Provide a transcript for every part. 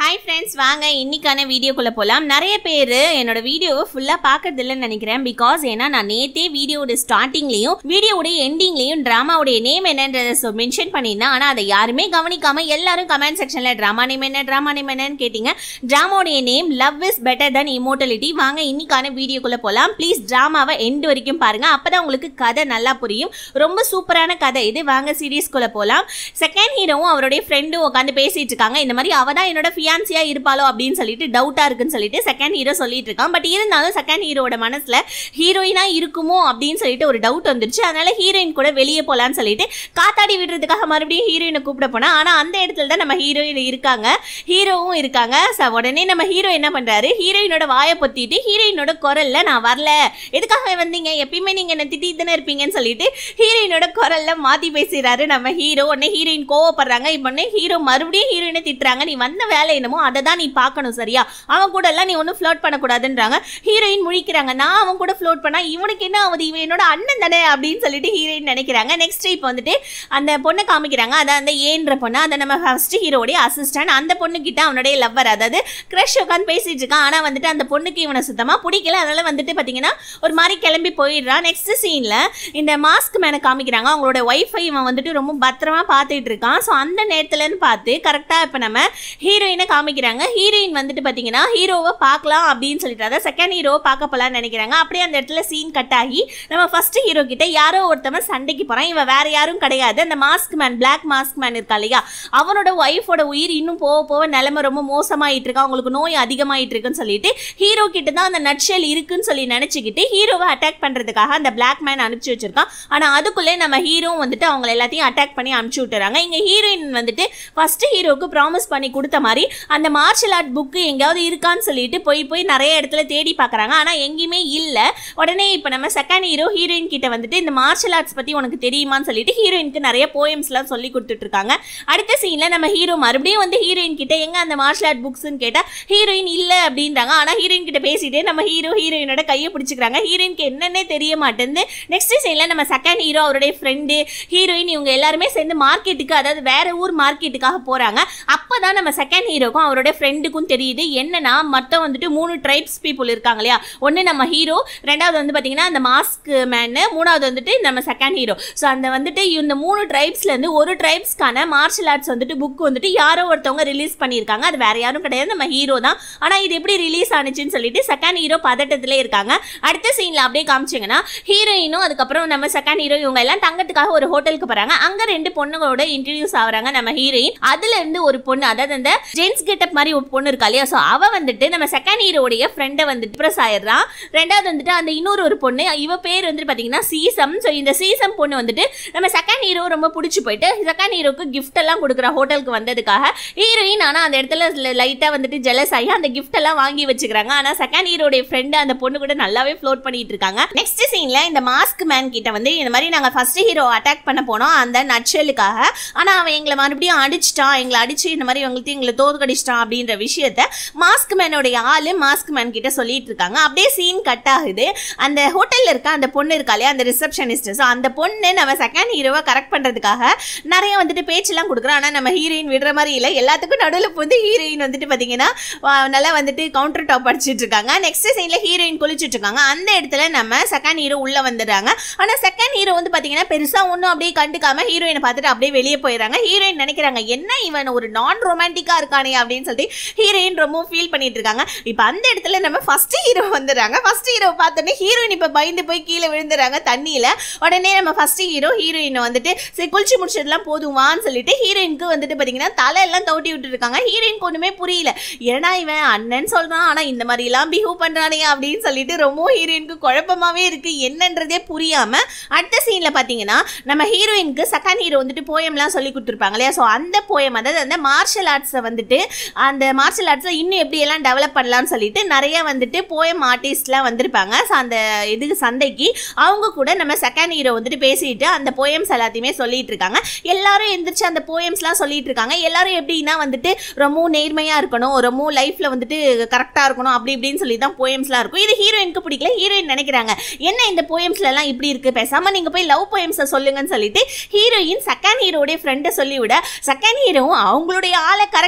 hi friends வாங்க இன்னைக்கான வீடியோக்குள்ள போகலாம் நிறைய பேர் என்னோட வீடியோவை ஃபுல்லாக பார்க்கறது இல்லைன்னு நினைக்கிறேன் பிகாஸ் ஏன்னா நான் நேத்தே வீடியோட ஸ்டார்டிங்லேயும் வீடியோடைய எண்டிங்லேயும் ட்ராமாவுடைய நேம் என்னன்றதை மென்ஷன் பண்ணியிருந்தேன் ஆனால் அதை யாருமே கவனிக்காம எல்லாரும் கமெண்ட் செக்ஷனில் ட்ராமா நேம் என்ன ட்ராமா நேம் என்னன்னு கேட்டீங்க ட்ராமாவுடைய name love is better than immortality வாங்க இன்னைக்கான வீடியோக்குள்ள போகலாம் ப்ளீஸ் ட்ராமாவை எண்ட் வரைக்கும் பாருங்க அப்பதான் உங்களுக்கு கதை நல்லா புரியும் ரொம்ப சூப்பரான கதை இது வாங்க சீரியஸ்குள்ள போகலாம் செகண்ட் ஹீரோவும் அவருடைய ஃப்ரெண்டும் உட்காந்து பேசிட்டு இருக்காங்க இந்த மாதிரி அவ தான் என்னோட ஃபியான்சியா இருப்பாளோ அப்படின்னு சொல்லிட்டு டவுட்டா இருக்குன்னு சொல்லிட்டு செகண்ட் ஹீரோ சொல்லிட்டு இருக்கான் பட் இருந்தாலும் செகண்ட் ஹீரோட மனசுல ஹீரோயினா இருக்குமோ அப்படின்னு சொல்லிட்டு ஒரு டவுட் வந்துருச்சு அதனால ஹீரோயின் கூட வெளியே போலான்னு சொல்லிட்டு காத்தாடி விடுறதுக்காக மறுபடியும் ஹீரோயினை கூப்பிட போனா ஆனா அந்த இடத்துல தான் நம்ம ஹீரோயின் இருக்காங்க ஹீரோவும் இருக்காங்க ச- உடனே நம்ம ஹீரோ என்ன பண்றாரு ஹீரோயினோட வாயை பொத்திட்டு ஹீரோயினோட குரல்ல நான் வரல எதுக்காக வந்தீங்க எப்பயுமே நீங்க என்ன திட்டிட்டு தானே இருப்பீங்கன்னு சொல்லிட்டு ஹீரோயினோட குரல்ல மாத்தி பேசுறாரு நம்ம ஹீரோ உடனே ஹீரோயின் கோவப்படுறாங்க இப்போ உடனே ஹீரோ மறுபடியும் ஹீரோயினை திட்டுறாங்க நீ வந்த வேலை என்னமோ அதை தான் நீ பார்க்கணும் சரியா அவன் கூட எல்லாம் நீ ஒன்றும் ஃப்ளோட் பண்ணக்கூடாதுன்றாங்க ஹீரோயின் முழிக்கிறாங்க நான் அவன் கூட ஃப்ளோட் பண்ணா இவனுக்கு என்ன ஆகுது இவன் என்னோட அண்ணன் தானே அப்படின்னு சொல்லிட்டு ஹீரோயின் நினைக்கிறாங்க நெக்ஸ்ட் இப்போ வந்துட்டு அந்த பொண்ணை காமிக்கிறாங்க அதான் அந்த ஏன்ற பொண்ணு அதை நம்ம ஃபர்ஸ்ட் ஹீரோடைய அசிஸ்டன்ட் அந்த பொண்ணு கிட்ட அவனுடைய லவ்வர் அதாவது க்ரஷ் உட்காந்து பேசிட்டு இருக்கான் ஆனா வந்துட்டு அந்த பொண்ணுக்கு இவனை சுத்தமா பிடிக்கல அதனால வந்துட்டு பாத்தீங்கன்னா ஒரு மாதிரி கிளம்பி போயிடுறான் நெக்ஸ்ட் சீன்ல இந்த மாஸ்க் மேனை காமிக்கிறாங்க அவங்களோட ஒய்ஃபை இவன் வந்துட்டு ரொம்ப பத்திரமா பார்த்துட்டு இருக்கான் ஸோ அந்த நேரத்துலன்னு பார்த்து கரெக்டாக இப்போ நம்ம ஹீரோயினை காமிக்கிறாங்க ஹீரோயின் வந்துட்டு பார்த்தீங்கன்னா ஹீரோவை பார்க்கலாம் அப்படின்னு சொல்லிட்டு அதாவது செகண்ட் ஹீரோவை பார்க்க போலாம்னு நினைக்கிறாங்க அப்படியே அந்த இடத்துல சீன் கட் ஆகி நம்ம ஃபர்ஸ்ட் ஹீரோ கிட்ட யாரோ ஒருத்தவன் சண்டைக்கு போறான் இவன் வேற யாரும் கிடையாது அந்த mask man black mask man இருக்கா இல்லையா அவனோட ஒய்ஃபோட உயிர் இன்னும் போக போக நிலைமை ரொம்ப மோசமாயிட்டு இருக்கா அவங்களுக்கு நோய் அதிகமாயிட்டு இருக்குன்னு சொல்லிட்டு ஹீரோ கிட்ட தான் அந்த நட்ஷல் இருக்குன்னு சொல்லி நினைச்சுக்கிட்டு ஹீரோவை அட்டாக் பண்றதுக்காக அந்த பிளாக் மேன் அனுப்பிச்சு வச்சிருக்கான் ஆனா அதுக்குள்ளே நம்ம ஹீரோ வந்துட்டு அவங்க எல்லாத்தையும் அட்டாக் பண்ணி அனுப்பிச்சு விட்டுறாங்க இங்க ஹீரோயின் வந்துட்டு ஃபர்ஸ்ட் ஹீரோக்கு ப்ராமிஸ் பண்ணி கொடுத்த மாதிரி அந்த மார்ஷல் ஆர்ட் புக்கு எங்கேயாவது இருக்கான்னு சொல்லிட்டு போய் போய் நிறைய இடத்துல தேடி பார்க்கறாங்க ஆனா எங்கேயுமே இல்லை உடனே இப்போ நம்ம செகண்ட் ஹீரோ ஹீரோயின் கிட்ட வந்துட்டு இந்த மார்ஷல் ஆர்ட்ஸ் பத்தி உனக்கு தெரியுமான்னு சொல்லிட்டு ஹீரோயினுக்கு நிறைய போயம்ஸ்லாம் சொல்லி கொடுத்துட்டு இருக்காங்க அடுத்த சீன்ல நம்ம ஹீரோ மறுபடியும் வந்து ஹீரோயின் கிட்ட எங்க அந்த மார்ஷல் ஆர்ட் புக்ஸ்னு கேட்டா ஹீரோயின் இல்ல அப்படின்றாங்க ஆனா ஹீரோயின் கிட்ட பேசிட்டே நம்ம ஹீரோ ஹீரோயினோட கையை பிடிச்சிக்கிறாங்க ஹீரோயினுக்கு என்னன்னே தெரிய மாட்டேங்குது நெக்ஸ்ட் சீன்ல நம்ம செகண்ட் ஹீரோ அவருடைய ஃப்ரெண்டு ஹீரோயின் இவங்க எல்லாருமே சேர்ந்து மார்க்கெட்டுக்கு அதாவது வேற ஊர் மார்க்கெட்டுக்காக போறாங்க அப்பதான் நம்ம செகண்ட் ஹீரோக்கும் அவருடைய ஃப்ரெண்டுக்கும் தெரியுது என்னன்னா மொத்தம் வந்துட்டு மூணு ட்ரைப்ஸ் பீப்புள் இருக்காங்க இல்லையா ஒன்று நம்ம ஹீரோ ரெண்டாவது வந்து பார்த்தீங்கன்னா அந்த மாஸ்க் மேனு மூணாவது வந்துட்டு நம்ம செகண்ட் ஹீரோ ஸோ அந்த வந்துட்டு இந்த மூணு ட்ரைப்ஸ்லேருந்து ஒரு ட்ரைப்ஸ்க்கான மார்ஷல் ஆர்ட்ஸ் வந்துட்டு புக் வந்துட்டு யாரோ ஒருத்தவங்க ரிலீஸ் பண்ணியிருக்காங்க அது வேற யாரும் கிடையாது நம்ம ஹீரோ தான் ஆனால் இது எப்படி ரிலீஸ் ஆனுச்சுன்னு சொல்லிட்டு செகண்ட் ஹீரோ பதட்டத்திலே இருக்காங்க அடுத்த சீனில் அப்படியே காமிச்சிங்கன்னா ஹீரோயினும் அதுக்கப்புறம் நம்ம செகண்ட் ஹீரோ இவங்க எல்லாம் தங்கத்துக்காக ஒரு ஹோட்டலுக்கு போகிறாங்க அங்கே ரெண்டு பொண்ணுங்களோட இன்ட்ரடியூஸ் ஆகுறாங்க நம்ம ஹீரோயின் அதுல இருந்து ஒரு பொண்ணு அதாவது அந்த ஜென்ஸ் கெட்டப் மாதிரி ஒரு பொண்ணு இருக்கா இல்லையா ஸோ அவ வந்துட்டு நம்ம செகண்ட் ஹீரோடைய ஃப்ரெண்டை வந்துட்டு ப்ரெஸ் ஆயிடுறான் ரெண்டாவது வந்துட்டு அந்த இன்னொரு ஒரு பொண்ணு இவ பேர் வந்துட்டு பார்த்தீங்கன்னா சீசம் ஸோ இந்த சீசம் பொண்ணு வந்துட்டு நம்ம செகண்ட் ஹீரோ ரொம்ப பிடிச்சி போயிட்டு செகண்ட் ஹீரோக்கு கிஃப்ட் எல்லாம் கொடுக்குற ஹோட்டலுக்கு வந்ததுக்காக ஹீரோயின் ஆனால் அந்த இடத்துல லைட்டாக வந்துட்டு ஜெலஸ் ஆகி அந்த கிஃப்ட் எல்லாம் வாங்கி வச்சுக்கிறாங்க ஆனால் செகண்ட் ஹீரோடைய ஃப்ரெண்டு அந்த பொண்ணு கூட நல்லாவே ஃப்ளோட் பண்ணிட்டு இருக்காங்க நெக்ஸ்ட் சீன்ல இந்த மாஸ்க் மேன் கிட்ட வந்து இந்த மாதிரி நாங்கள் ஃபர்ஸ்ட் ஹீரோ அட்டாக் பண்ண போனோம் அந்த நட்சலுக்காக ஆனால் அவன் எங்களை மறுபடியும் அடிச்சிட்டான் எங்களை அடிச்சு இந்த மாதிரி எங்களுக்கு எங்களை தோற்கடிச்சிட்டான் அப்படின்ற விஷயத்த மாஸ்க் மேனோடைய ஆளு மாஸ்க் மேன் கிட்ட சொல்லிட்டு இருக்காங்க அப்படியே சீன் கட் ஆகுது அந்த ஹோட்டல்ல இருக்க அந்த பொண்ணு இருக்கா இல்லையா அந்த ரிசப்ஷனிஸ்ட் ஸோ அந்த பொண்ணு நம்ம செகண்ட் ஹீரோவை கரெக்ட் பண்றதுக்காக நிறைய வந்துட்டு பேச்செல்லாம் கொடுக்குறோம் ஆனால் நம்ம ஹீரோயின் விடுற மாதிரி இல்லை எல்லாத்துக்கும் நடுவில் வந்து ஹீரோயின் வந்துட்டு பார்த்தீங்கன்னா வா- நல்லா வந்துட்டு கவுண்டர் டாப் அடிச்சிட்டு இருக்காங்க நெக்ஸ்ட் சீன்ல ஹீரோயின் குளிச்சுட்டு இருக்காங்க அந்த இடத்துல நம்ம செகண்ட் ஹீரோ உள்ள வந்துடுறாங்க ஆனால் செகண்ட் ஹீரோ வந்து பார்த்தீங்கன்னா பெருசா ஒன்றும் அப்படியே கண்டுக்காம ஹீரோயினை பார்த்துட்டு அப்படியே வெளியே போயிடுறாங்க ஹீரோயின் நினைக்கிறாங்க என்ன இவன் ஒரு நான் ரொமான்டிக்கா இருக்கானே அப்படின்னு சொல்லிட்டு ஹீரோயின் ரொம்ப ஃபீல் பண்ணிட்டு இருக்காங்க இப்போ அந்த இடத்துல நம்ம ஃபர்ஸ்ட் ஹீரோ வந்துடுறாங்க ஃபர்ஸ்ட் ஹீரோ பார்த்தோன்னே ஹீரோயின் இப்போ பயந்து போய் கீழே விழுந்துறாங்க தண்ணியில உடனே நம்ம ஃபர்ஸ்ட் ஹீரோ ஹீரோயினை வந்துட்டு சரி குளிச்சு முடிச்சதெல்லாம் போதுமான்னு சொல்லிட்டு ஹீரோயினுக்கு வந்துட்டு பார்த்தீங்கன்னா தலை எல்லாம் தௌட்டி விட்டு இருக்காங்க ஹீரோயினுக்கு ஒன்றுமே புரியல ஏன்னா இவன் அண்ணன் சொல்றான் ஆனா இந்த மாதிரி எல்லாம் பிஹேவ் பண்றானே அப்படின்னு சொல்லிட்டு ரொம்ப ஹீரோயினுக்கு குழப்பமாவே இருக்கு என்னன்றதே புரியாம அடுத்த சீன்ல பாத்தீங்கன்னா நம்ம ஹீரோயினுக்கு செகண்ட் ஹீரோ வந்துட்டு போயம்லாம் சொல்லி கொடுத்துருப்பாங்க இல்லையா ஸோ அந்த போயம் அதாவது அந்த மார்ஷல் ஆர்ட்ஸை வந்துட்டு அந்த மார்ஷல் ஆர்ட்ஸை இன்னும் எப்படி எல்லாம் டெவலப் பண்ணலாம்னு சொல்லிட்டு நிறைய வந்துட்டு போயம் ஆர்டிஸ்ட்லாம் வந்திருப்பாங்க ஸோ அந்த இதுக்கு சந்தைக்கு அவங்க கூட நம்ம செகண்ட் ஹீரோ வந்துட்டு பேசிட்டு அந்த போயம்ஸ் எல்லாத்தையுமே சொல்லிட்டு இருக்காங்க எல்லாரும் எந்திரிச்சு அந்த போயம்ஸ்லாம் சொல்லிட்டு இருக்காங்க எல்லாரும் எப்படின்னா வந்துட்டு ரொம்ப நேர்மையா இருக்கணும் ரொம்ப லைஃப்ல வந்துட்டு கரெக்டா இருக்கணும் அப்படி இப்படின்னு சொல்லி தான் போயம்ஸ்லாம் இருக்கும் இது ஹீரோயினுக்கு பிடிக்கல ஹீரோயின் நினைக்கிறாங்க என்ன இந்த போயம்ஸ்ல எல்லாம் இப்படி இருக்கு பேசாம நீங்க போய் லவ் போயம்ஸை சொல்லுங்கன்னு சொல்லிட்டு ஹீரோயின் செகண்ட் ஹீரோடைய ஃப்ரெண்டை சொல்லிவிட செகண்ட் ஹீரோவும் அவங்களுடைய ஆளை கரெக்ட் பண்ணுன்றது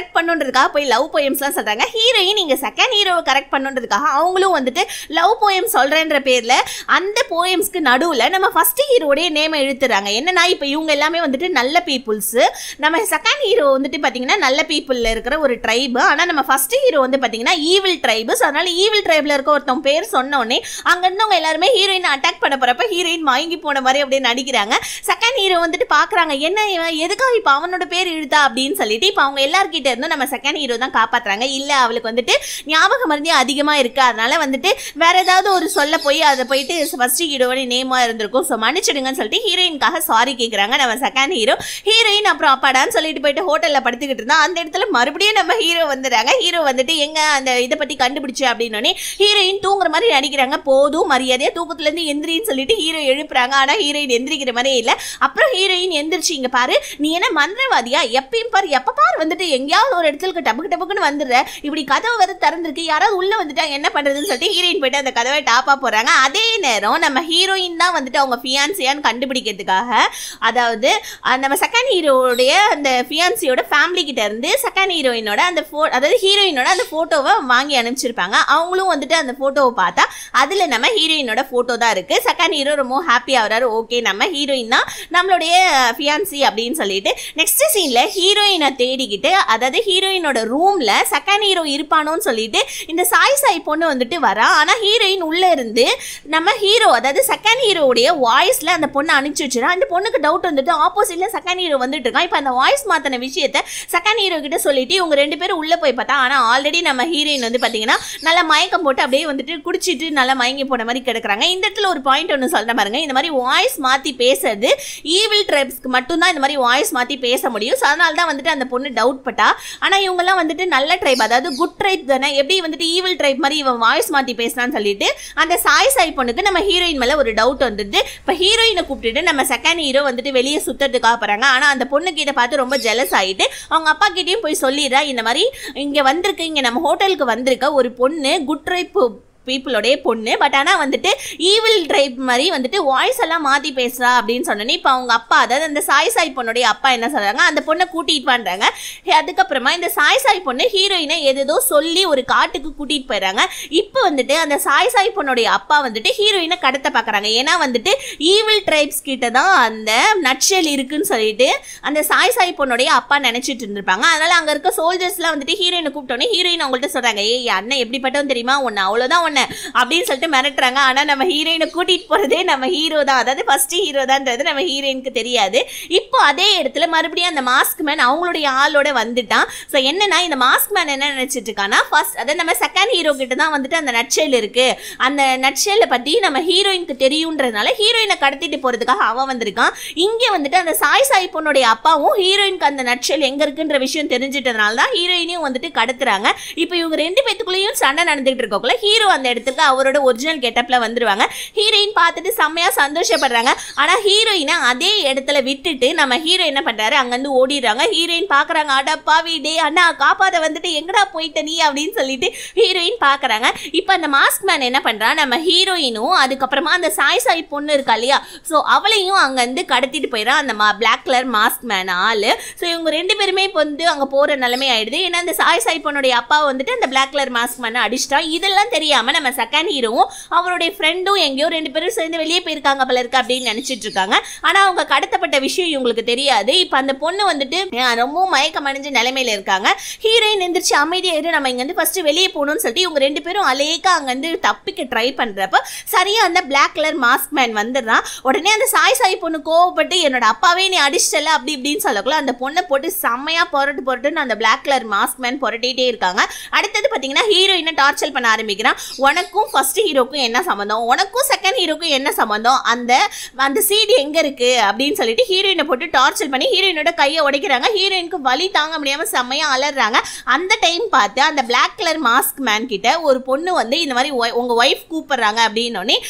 பண்ணுன்றதுக்காக போய் லவ் போயம்ஸ்லாம் சொல்றாங்க ஹீரோயின் இங்க செகண்ட் ஹீரோவை கரெக்ட் பண்ணுன்றதுக்காக அவங்களும் வந்துட்டு லவ் போயம் சொல்றேன்ற பேர்ல அந்த போயம்ஸ்க்கு நடுவுல நம்ம ஃபர்ஸ்ட் ஹீரோடைய நேமை இழுத்துறாங்க என்னன்னா இப்போ இவங்க எல்லாமே வந்துட்டு நல்ல பீப்புள்ஸ் நம்ம செகண்ட் ஹீரோ வந்துட்டு பாத்தீங்கன்னா நல்ல பீப்புள்ல இருக்கிற ஒரு ட்ரைபு ஆனா நம்ம ஃபர்ஸ்ட் ஹீரோ வந்து பாத்தீங்கன்னா ஈவில் ட்ரைபு ஸோ அதனால ஈவில் ட்ரைப்ல இருக்க ஒருத்தவங்க பேர் சொன்ன உடனே அங்க இருந்தவங்க எல்லாருமே ஹீரோயின் அட்டாக் பண்ண போறப்ப ஹீரோயின் மயங்கி போன மாதிரி அப்படியே நடிக்கிறாங்க செகண்ட் ஹீரோ வந்துட்டு பாக்குறாங்க என்ன இவன் எதுக்காக இப்போ அவனோட பேர் இழுத்தா அப்படின்னு சொல்லிட்டு இப்போ அவங்க எல்லார்கிட்ட இருந்தும் நம்ம செகண்ட் ஹீரோ தான் காப்பாத்துறாங்க இல்ல அவளுக்கு வந்துட்டு ஞாபக மருந்தி அதிகமா இருக்கு அதனால வந்துட்டு வேற ஏதாவது ஒரு சொல்ல போய் அதை போயிட்டு ஃபர்ஸ்ட் ஹீரோட நேமா இருந்திருக்கும் ஸோ மன்னிச்சிடுங்கன்னு சொல்லிட்டு ஹீரோயின்காக சாரி கேட்குறாங்க நம்ம செகண்ட் ஹீரோ ஹீரோயின் அப்புறம் அப்பாடான்னு சொல்லிட்டு போயிட்டு ஹோட்டல்ல படுத்துக்கிட்டு இருந்தா அந்த இடத்துல மறுபடியும் நம்ம ஹீரோ வந்துடுறாங்க ஹீரோ வந்துட்டு எங்க அந்த இதை பத்தி கண்டுபிடிச்சு அப்படின்னோடனே ஹீரோயின் தூங்குற மாதிரி நடிக்கிறாங்க போதும் மரியாதையா தூக்கத்துல இருந்து எந்திரின்னு சொல்லிட்டு ஹீரோ எழுப்புறாங்க ஆனா ஹீரோயின் எந்திரிக்கிற மாதிரியே இல்ல அப்புறம் ஹீரோயின் எந்திரிச்சு இங்க பாரு நீ என்ன மந்திரவாதியா எப்பயும் பாரு எப்ப பாரு வந்துட்டு எங்கேயாவது ஒரு இடத்துல டபுக்கு டபுக்குன்னு வந்துடுற இப்படி கதவு வந்து திறந்திருக்கு யாராவது உள்ள வந்துட்டா என்ன பண்றதுன்னு சொல்லிட்டு ஹீரோயின் போயிட்டு அந்த கதவை டாப்பா போறாங்க அதே நேரம் நம்ம ஹீரோயின் தான் வந்துட்டு அவங்க ஃபியான்சியான்னு கண்டுபிடிக்கிறதுக்காக அதாவது அஹ், நம்ம செகண்ட் ஹீரோடைய அந்த ஃபியான்சியோட ஃபேமிலி கிட்ட இருந்து செகண்ட் ஹீரோயினோட அந்த ஃபோ அதாவது ஹீரோயினோட அந்த போட்டோவை வாங்கி அனுப்பிச்சிருப்பாங்க அவங்களும் வந்துட்டு அந்த போட்டோவை பார்த்தா அதுல நம்ம ஹீரோயினோட போட்டோ தான் இருக்கு செகண்ட் ஹீரோ ரொம்ப ஹாப்பி ஆகுறாரு ஓகே நம்ம ஹீரோயின் தான் நம்மளுடைய ஃபியான்சி அப்படின்னு சொல்லிட்டு நெக்ஸ்ட் சீன்ல ஹீரோயினை தேடிக்கிட்டு அதாவது ஹீரோயினோட ரூம்ல செகண்ட் ஹீரோ இருப்பானோன்னு சொல்லிட்டு இந்த சாய் சாய் பொண்ணு வந்துட்டு வரா ஆனா ஹீரோயின் உள்ள இருந்து நம்ம ஹீரோ அதாவது செகண்ட் ஹீரோவுடைய வாய்ஸ்ல அந்த பொண்ணை அனுப்பிச்சு வச்சிடா அந்த பொண்ணுக்கு டவுட் வந்துட்டு ஆப்போசிட்ல செகண்ட் ஹீரோ வந்துட்டு இருக்கான் இப்போ அந்த வாய்ஸ் மாத்தின விஷயத்த செகண்ட் ஹீரோ கிட்ட சொல்லிட்டு இவங்க ரெண்டு பேரும் உள்ள போய் பார்த்தா ஆனா ஆல்ரெடி நம்ம ஹீரோயின் வந்து பாத்தீங்கன்னா நல்லா மயக்கம் போட்டு அப்படியே வந்துட்டு குடிச்சிட்டு நல்லா மயங்கி போன மாதிரி கிடக்குறாங்க இந்த இடத்துல ஒரு பாயிண்ட் ஒன்று சொல்ற பாருங்க இந்த மாதிரி வாய்ஸ் மாத்தி பேசுறது ஈவில் ட்ரைப்ஸ்க்கு மட்டும்தான் இந்த மாதிரி வாய்ஸ் மாத்தி பேச முடியும் ஸோ அதனால தான் வந்துட்டு அந்த பொண்ணு டவுட் பட்டா ஆனா இவங்கெல்லாம் வந்துட்டு நல்ல ட்ரைப் அதாவது குட் ட்ரைப் தானே எப்படி வந்துட்டு ஈவில் ட்ரைப் மாதிரி இவன் வாய்ஸ் மாத்தி பேசினான்னு சொல்லிட்டு அந்த சாய் சாய் பொண்ணுக்கு நம்ம ஹீரோயின் மேல ஒரு டவுட் வந்துடுது இப்போ ஹீரோயினை கூப்பிட்டுட்டு நம்ம செகண்ட் ஹீரோ வந்துட்டு வெளியே சுத்துறதுக்காக போறாங்க ஆனா அந்த பொண்ணு கிட்ட பார்த்து ரொம்ப ஜெலஸ் ஆயிட்டு அவங்க அப்பா கிட்டயும் போய் சொல்லிடுறா இந்த மாதிரி இங்க வந்திருக்கு இங்க நம்ம ஹோட்டலுக்கு வந்திருக்க ஒரு பொண்ணு குட் ட்ரைப் பீப்புளோடைய பொண்ணு பட் ஆனால் வந்துட்டு ஈவில் ட்ரைப் மாதிரி வந்துட்டு வாய்ஸ் எல்லாம் மாற்றி பேசுகிறா அப்படின்னு சொன்னோன்னே இப்போ அவங்க அப்பா அதாவது அந்த சாய் சாய் பொண்ணுடைய அப்பா என்ன சொல்கிறாங்க அந்த பொண்ணை கூட்டிகிட்டு பண்ணுறாங்க அதுக்கப்புறமா இந்த சாய் சாய் பொண்ணு ஹீரோயினை எதேதோ சொல்லி ஒரு காட்டுக்கு கூட்டிகிட்டு போயிடுறாங்க இப்போ வந்துட்டு அந்த சாய் சாய் பொண்ணுடைய அப்பா வந்துட்டு ஹீரோயினை கடத்த பார்க்குறாங்க ஏன்னா வந்துட்டு ஈவில் ட்ரைப்ஸ் கிட்ட தான் அந்த நட்ஷல் இருக்குன்னு சொல்லிட்டு அந்த சாய் சாய் பொண்ணுடைய அப்பா நினைச்சிட்டு இருந்திருப்பாங்க அதனால அங்க இருக்க சோல்ஜர்ஸ்லாம் வந்துட்டு ஹீரோயினை கூப்பிட்டோன்னே ஹீரோயின் அவங்கள்ட்ட சொல்றாங்க ஏய் அண்ணன் எப்படிப்பட்டவன் தெரியுமா உன்னை அவ்வளவுதான் உன்னை அப்படின்னு சொல்லிட்டு மிரட்டுறாங்க ஆனா நம்ம ஹீரோயினை கூட்டிட்டு போறதே நம்ம ஹீரோ தான் அதாவது ஃபர்ஸ்ட் ஹீரோ தான்ன்றது நம்ம ஹீரோயினுக்கு தெரியாது இப்போ அதே இடத்துல மறுபடியும் அந்த மாஸ்க் மேன் அவங்களுடைய ஆளோட வந்துட்டான் ஸோ என்னன்னா இந்த மாஸ்க் மேன் என்ன நினைச்சிட்டு இருக்கான்னா ஃபர்ஸ்ட் அதாவது நம்ம செகண்ட் ஹீரோ கிட்ட தான் வந்துட்டு அந்த நட்ஷெல் இருக்கு அந்த நட்ஷெல்லை பத்தி நம்ம ஹீரோயினுக்கு தெரியுன்றதுனால ஹீரோயினை கடத்திட்டு போறதுக்காக அவன் வந்திருக்கான் இங்கே வந்துட்டு அந்த சாய் சாய் பொண்ணுடைய அப்பாவும் ஹீரோயினுக்கு அந்த நட்ஷெல் எங்க இருக்குன்ற விஷயம் தெரிஞ்சிட்டதுனால தான் ஹீரோயினையும் வந்துட்டு கடத்துறாங்க இப்போ இவங்க ரெண்டு பேத்துக்குள்ளேயும் சண்டை நடந்துகிட்டு இருக்கக்குள்ள ஹீரோ அந்த இடத்துக்கு அவரோட ஒரிஜினல் கெட்டப்ல வந்துருவாங்க ஹீரோயின் பார்த்துட்டு செம்மையா சந்தோஷப்படுறாங்க ஆனா ஹீரோயினை அதே இடத்துல விட்டுட்டு நம்ம ஹீரோ என்ன பண்றாரு அங்கிருந்து ஓடிடுறாங்க ஹீரோயின் பாக்குறாங்க அடப்பாவி டே அண்ணா காப்பாத வந்துட்டு எங்கடா போயிட்ட நீ அப்படின்னு சொல்லிட்டு ஹீரோயின் பாக்குறாங்க இப்போ அந்த மாஸ்க் மேன் என்ன பண்றான் நம்ம ஹீரோயினும் அதுக்கப்புறமா அந்த சாய் சாய் பொண்ணு இருக்கா இல்லையா ஸோ அவளையும் அங்கேருந்து கடத்திட்டு போயிடறான் அந்த மா பிளாக் கலர் மாஸ்க் மேன் ஆளு ஸோ இவங்க ரெண்டு பேருமே இப்போ வந்து அங்கே போகிற நிலைமை ஆயிடுது ஏன்னா அந்த சாய் சாய் பொண்ணுடைய அப்பா வந்துட்டு அந்த பிளாக் கலர் மாஸ்க் மேனை அடிச்சிட்டான் இதெல்லாம் தெரியாம நம்ம செகண்ட் ஹீரோவும் அவருடைய ஃப்ரெண்டும் எங்கேயோ ரெண்டு பேரும் சேர்ந்து வெளியே போயிருக்காங்க போல இருக்கு அப்படின்னு நினைச்சிட்டு இருக்காங்க ஆனா அவங்க கடத்தப்பட்ட விஷயம் இவங்களுக்கு தெரியாது இப்போ அந்த பொண்ணு வந்துட்டு அஹ், ரொம்பவும் மயக்கம் அடைஞ்ச நிலைமையில இருக்காங்க ஹீரோயின் எந்திரிச்சு அமைதியா இரு நம்ம இங்க வந்து ஃபர்ஸ்ட் வெளியே போகணும்னு சொல்லிட்டு இவங்க ரெண்டு பேரும் அலேக்கா அங்க வந்து தப்பிக்க ட்ரை பண்றப்ப சரியா அந்த பிளாக் கலர் மாஸ்க் மேன் வந்துடுறான் உடனே அந்த சாய் சாய் பொண்ணு கோவப்பட்டு என்னோட அப்பாவே நீ அடிச்சிட்டல அப்படி இப்படின்னு சொல்லக்குள்ள அந்த பொண்ணை போட்டு செம்மையா புரட்டு புரட்டுன்னு அந்த பிளாக் கலர் மாஸ்க் மேன் புரட்டிட்டே இருக்காங்க அடுத்தது பாத்தீங்கன்னா ஹீரோயினை டார்ச்சர் பண்ண ஆரம்பிக்கிறான் உனக்கும் ஃபர்ஸ்ட் ஹீரோக்கும் என்ன சம்மந்தம் உனக்கும் செகண்ட் ஹீரோக்கும் என்ன சம்மந்தம் அந்த அந்த சீடி எங்க இருக்கு அப்படின்னு சொல்லிட்டு ஹீரோயினை போட்டு டார்ச்சர் பண்ணி ஹீரோயினோட கையை உடைக்கிறாங்க ஹீரோயினுக்கு வலி தாங்க முடியாம செம்மையா அலறாங்க அந்த டைம் பார்த்து அந்த பிளாக் கலர் மாஸ்க் மேன் கிட்ட ஒரு பொண்ணு வந்து இந்த மாதிரி "ஒய்- உங்க ஒய்ஃப் கூப்பிடுறாங்க அப்படின்னோடனே அப்படி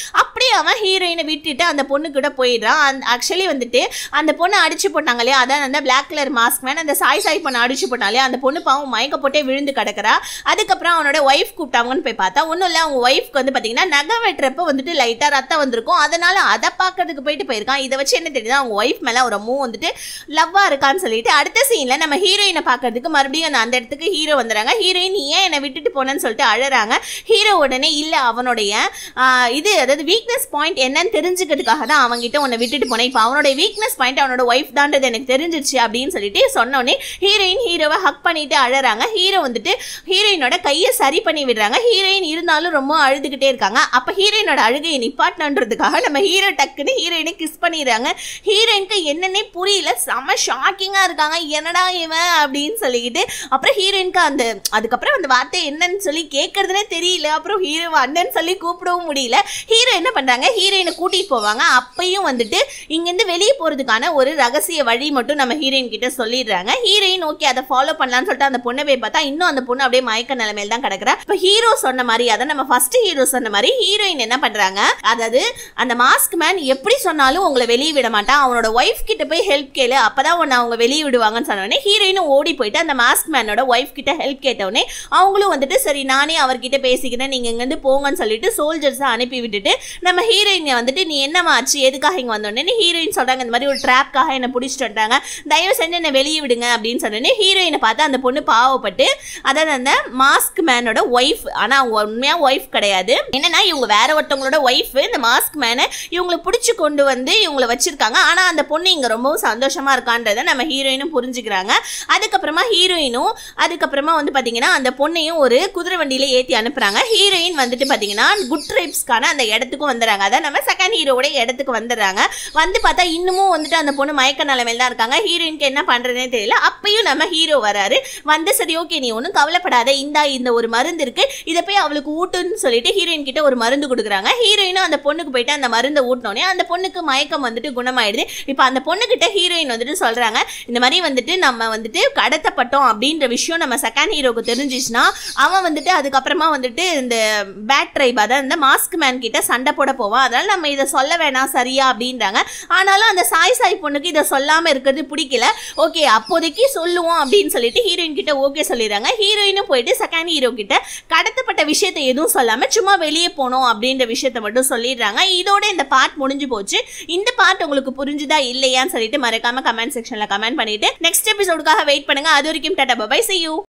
இப்படி அவன் ஹீரோயினை விட்டுட்டு அந்த பொண்ணு கூட போயிடுறான் அந்த ஆக்சுவலி வந்துட்டு அந்த பொண்ணை அடிச்சு போட்டாங்க இல்லையா அதான் அந்த பிளாக் கலர் மாஸ்க் மேன் அந்த சாய் சாய் பொண்ணை அடிச்சு போட்டான் இல்லையா அந்த பொண்ணு பாவம் மயக்க போட்டே விழுந்து கிடக்குறா அதுக்கப்புறம் அவனோட ஒய்ஃப் கூப்பிட்டாங்கன்னு போய் பார்த்தா ஒன்றும் இல்லை அவங்க ஒய்ஃப்க்கு வந்து பார்த்தீங்கன்னா நகை வெட்டுறப்ப வந்துட்டு லைட்டாக ரத்தம் வந்திருக்கும் அதனால அதை பார்க்கறதுக்கு போயிட்டு போயிருக்கான் இதை வச்சு என்ன தெரியுது அவங்க ஒய்ஃப் மேலே ஒரு மூ வந்துட்டு லவ்வாக இருக்கான்னு சொல்லிட்டு அடுத்த சீனில் நம்ம ஹீரோயினை பார்க்கறதுக்கு மறுபடியும் அந்த அந்த இடத்துக்கு ஹீரோ வந்துடுறாங்க ஹீரோயின் நீ ஏன் என்னை விட்டுட்டு போனேன்னு சொல்லிட்டு அழறாங்க ஹீரோ உடனே இல்லை அவனுடைய ஆஹ், இது அதாவது வீக்னஸ் பாயிண்ட் என்னன்னு தெரிஞ்சுக்கிறதுக்காக தான் அவன்கிட்ட உன்னை விட்டுட்டு போனேன் இப்போ அவனுடைய வீக்னஸ் பாயிண்ட் அவனோட ஒய்ஃப் தான்றது எனக்கு தெரிஞ்சிருச்சு அப்படின்னு சொல்லிட்டு சொன்னோடனே ஹீரோயின் ஹீரோவை ஹக் பண்ணிட்டு அழறாங்க ஹீரோ வந்துட்டு ஹீரோயினோட கையை சரி பண்ணி விடுறாங்க ஹீரோயின் இருந்தாலும் ரொம்ப அழுதுகிட்டே இருக்காங்க அப்போ ஹீரோயினோட அழுகையை நிப்பாட்டணுன்றதுக்காக நம்ம ஹீரோ டக்குன்னு ஹீரோயினை கிஸ் பண்ணிடுறாங்க ஹீரோயினுக்கு என்னன்னே புரியல செம ஷாக்கிங்காக இருக்காங்க என்னடா இவன் அப்படின்னு சொல்லிக்கிட்டு அப்புறம் ஹீரோயினுக்கு அந்த அதுக்கப்புறம் அந்த வார்த்தை என்னன்னு சொல்லி கேட்கறதுனே தெரியல அப்புறம் ஹீரோ அண்ணன் சொல்லி கூப்பிடவும் முடியல ஹீரோ என்ன பண்றாங்க ஹீரோயினை கூட்டிட்டு போவாங்க அப்பயும் வந்துட்டு இங்கேருந்து வெளியே போறதுக்கான ஒரு ரகசிய வழி மட்டும் நம்ம ஹீரோயின் கிட்ட சொல்லிடுறாங்க ஹீரோயின் ஓகே அதை ஃபாலோ பண்ணலாம்னு சொல்லிட்டு அந்த பொண்ணை போய் பார்த்தா இன்னும் அந்த பொண்ணு அப்படியே மயக்க நிலைமையில தான் கிடக்குறா இப்போ ஹீரோ சொன்ன மாதிரி அதை நம்ம ஃபர்ஸ்ட் ஹீரோ சொன்ன மாதிரி ஹீரோயின் என்ன பண்றாங்க அதாவது அந்த மாஸ்க் மேன் எப்படி சொன்னாலும் உங்களை வெளியே விட மாட்டான் அவனோட ஒய்ஃப் கிட்ட போய் ஹெல்ப் கேளு அப்பதான் உன்னை அவங்க வெளியே விடுவாங்கன்னு சொன்னோடனே ஹீரோயினும் ஓடி போயிட்டு அந்த மாஸ்க் மேனோட ஒய்ஃப் கிட்ட ஹெல்ப் கேட்டவுடனே அவங்களும் வந்துட்டு சரி நானே அவர்கிட்ட பேசிக்கிறேன் நீங்க இங்கேருந்து போங்கன்னு சொல்லிட்டு சோல்ஜர்ஸை அனுப்பி விட்டுட்டு நம்ம ஹீரோயினை வந்துட்டு நீ என்னம்மா ஆச்சு எதுக்காக இங்கே வந்தோடனே ஹீரோயின் சொல்றாங்க இந்த மாதிரி ஒரு ட்ராப்காக என்னை பிடிச்சிட்டு வந்துட்டாங்க தயவு செஞ்சு என்னை வெளியே விடுங்க அப்படின்னு சொன்னோடனே ஹீரோயினை பார்த்து அந்த பொண்ணு பாவப்பட்டு அதாவது அந்த மாஸ்க் மேனோட ஒய்ஃப் ஆனால் அவங்க உண்மையாக ஒய்ஃப் கிடையாது என்னன்னா இவங்க வேற ஒருத்தவங்களோட ஒய்ஃப் இந்த மாஸ்க் மேனை இவங்களை பிடிச்சி கொண்டு வந்து இவங்களை வச்சிருக்காங்க ஆனால் அந்த பொண்ணு இங்கே ரொம்பவும் சந்தோஷமா இருக்கான்றதை நம்ம ஹீரோயினும் புரிஞ்சுக்கிறாங்க அதுக்கப்புறமா ஹீரோயினும் அதுக்கப்புறமா வந்து பார்த்தீங்கன்னா அந்த பொண்ணையும் ஒரு குதிரை வண்டியில ஏற்றி அனுப்புறாங்க ஹீரோயின் வந்துட்டு பார்த்தீங்கன்னா குட் ட்ரைப்ஸ்க்கான அந்த இடத்துக்கும் வந்துடுறாங்க அதான் நம்ம செகண்ட் ஹீரோட இடத்துக்கு வந்துடுறாங்க வந்து பார்த்தா இன்னமும் வந்துட்டு அந்த பொண்ணு மயக்க நிலைமையில தான் இருக்காங்க ஹீரோயினுக்கு என்ன பண்றதுனே தெரியல அப்பயும் நம்ம ஹீரோ வராரு வந்து சரி ஓகே நீ ஒன்றும் கவலைப்படாத இந்தா இந்த ஒரு மருந்து இருக்கு இதை போய் அவளுக்கு ஊட்டுன்னு சொல்லிட்டு ஹீரோயின் கிட்ட ஒரு மருந்து கொடுக்குறாங்க ஹீரோயினும் அந்த பொண்ணுக்கு போயிட்டு அந்த மருந்தை ஊட்டினோடனே அந்த பொண்ணுக்கு மயக்கம் வந்துட்டு குணமாயிடுது இப்போ அந்த பொண்ணுகிட்ட ஹீரோயின் வந்துட்டு சொல்றாங்க இந்த மாதிரி வந்துட்டு நம்ம வந்துட்டு கடத்தப்பட்டோம் அப்படின்ற விஷயம் நம்ம செகண்ட் ஹீரோக்கு தெரிஞ்சிச்சுன்னா அவன் வந்துட்டு அதுக்கப்புறமா வந்துட்டு இந்த பேட் ட்ரைப் அதாவது இந்த மாஸ்க் மேன் கிட்ட சண்டை போட போவான் அதனால நம்ம இதை சொல்ல வேணாம் சரியா அப்படின்றாங்க ஆனாலும் அந்த சாய் சாய் பொண்ணுக்கு இதை சொல்லாம இருக்கிறது பிடிக்கல ஓகே அப்போதைக்கு சொல்லுவோம் அப்படின்னு சொல்லிட்டு ஹீரோயின் கிட்ட ஓகே சொல்லிடுறாங்க ஹீரோயினும் போயிட்டு செகண்ட் ஹீரோ கிட்ட கடத்தப்பட்ட விஷயத்தை எதுவும் சொல்லாம சும்மா வெளியே போனோம் அப்படின்ற விஷயத்த மட்டும் சொல்லிடுறாங்க இதோட இந்த பார்ட் முடிஞ்சு போச்சு இந்த பார்ட் உங்களுக்கு புரிஞ்சுதா இல்லையான்னு சொல்லிட்டு மறக்காம கமெண்ட் செக்ஷன்ல கமெண்ட் பண்ணிட்டு நெக்ஸ்ட் எபிசோடுக்காக வெயிட் பண்ணுங்க அது வரைக்கும் டாடா பை see you